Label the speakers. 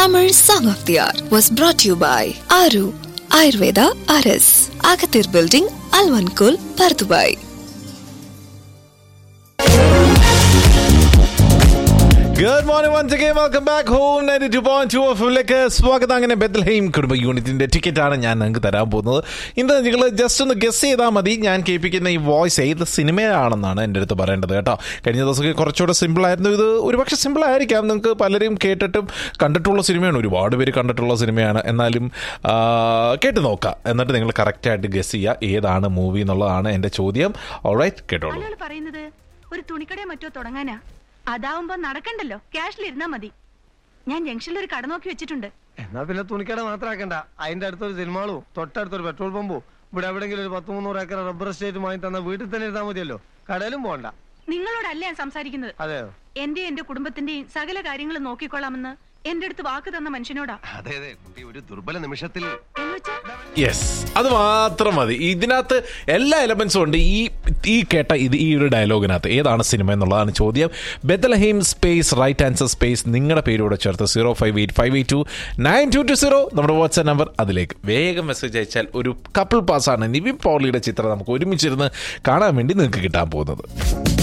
Speaker 1: Tamil Song of the Hour was brought to you by Aru Ayurveda RS, Agathir Building, Alvankul, Pardubai.
Speaker 2: Good morning once again welcome back home ninety two point two എഫിലേക്ക് സ്വാഗതം അങ്ങനെ ബെത്തൽഹെയിം കുടുംബ യൂണിറ്റിന്റെ ticket ആണ് ഞാൻ നിങ്ങൾക്ക് തരാൻ പോകുന്നത് ഇന്ന് നിങ്ങൾ ജസ്റ്റ് ഒന്ന് ഗസ് ചെയ്താൽ മതി ഞാൻ കേൾപ്പിക്കുന്ന ഈ വോയിസ് ഏത് സിനിമയാണെന്നാണ് എൻ്റെ അടുത്ത് പറയേണ്ടത് കേട്ടോ കഴിഞ്ഞ ദിവസമൊക്കെ കുറച്ചുകൂടെ സിമ്പിൾ ആയിരുന്നു ഇത് ഒരുപക്ഷെ സിമ്പിൾ ആയിരിക്കാം നിങ്ങൾക്ക് പലരും കേട്ടിട്ടും കണ്ടിട്ടുള്ള സിനിമയാണ് ഒരുപാട് പേര് കണ്ടിട്ടുള്ള സിനിമയാണ് എന്നാലും ആ, കേട്ട് നോക്കാം എന്നിട്ട് നിങ്ങൾ കറക്റ്റായിട്ട് ഗസ് ചെയ്യുക ഏതാണ് മൂവി എന്നുള്ളതാണ് എൻ്റെ ചോദ്യം ഓൾറൈറ്റ് കേട്ടോളൂ
Speaker 3: ആളുകൾ പറയുന്നത് ഒരു തുണിക്കടയോ മറ്റോ തുടങ്ങാനാ അതാവുമ്പോ നടക്കണ്ടല്ലോ ക്യാഷിലിരുന്നാ മതി ഞാൻ ജംഗ്ഷനിൽ ഒരു കട നോക്കി വെച്ചിട്ടുണ്ട്
Speaker 4: എന്നാ പിന്നെ തുണിക്കട മാത്രമാക്കണ്ട അതിന്റെ അടുത്തൊരു സിനിമാളും തൊട്ടടുത്തൊരു പെട്രോൾ പമ്പും ഇവിടെ എവിടെങ്കിലും ഒരു പത്ത് മുന്നൂറ് ഏക്കർ റബ്ബർ എസ്റ്റേറ്റ് വാങ്ങി തന്ന വീട്ടിൽ തന്നെ ഇരുന്നാൽ മതിയല്ലോ കടയിലും പോകണ്ട
Speaker 3: നിങ്ങളോടല്ല ഞാൻ സംസാരിക്കുന്നത്
Speaker 4: അതെയോ
Speaker 3: എന്റെയും എന്റെ കുടുംബത്തിന്റെയും സകല കാര്യങ്ങളും നോക്കിക്കൊള്ളാമെന്ന് എന്റെ അടുത്ത് വാക്ക് തന്ന മനുഷ്യനോടാ
Speaker 5: അതെ അതെ കുട്ടി ഒരു ദുർബല നിമിഷത്തിൽ
Speaker 3: എന്ന് വെച്ചാ
Speaker 2: യെസ് അത് മാത്രം മതി ഇതിനകത്ത് എല്ലാ എലമെന്റ്സും ഉണ്ട് ഈ ഈ കേട്ട ഇത് ഈ ഒരു ഡയലോഗിനകത്ത് ഏതാണ് സിനിമ എന്നുള്ളതാണ് ചോദ്യം Bethlehem space right answer space നിങ്ങളുടെ പേരോടെ ചേർത്ത് zero five eight five eight two nine two two zero നമ്മുടെ വാട്സ്ആപ്പ് നമ്പർ അതിലേക്ക് വേഗം മെസ്സേജ് അയച്ചാൽ ഒരു കപ്പിൾ പാസ്സാണ് നിവിൻ പോളിയുടെ ചിത്രം നമുക്ക് ഒരുമിച്ചിരുന്ന് കാണാൻ വേണ്ടി നിങ്ങൾക്ക് കിട്ടാൻ പോകുന്നത്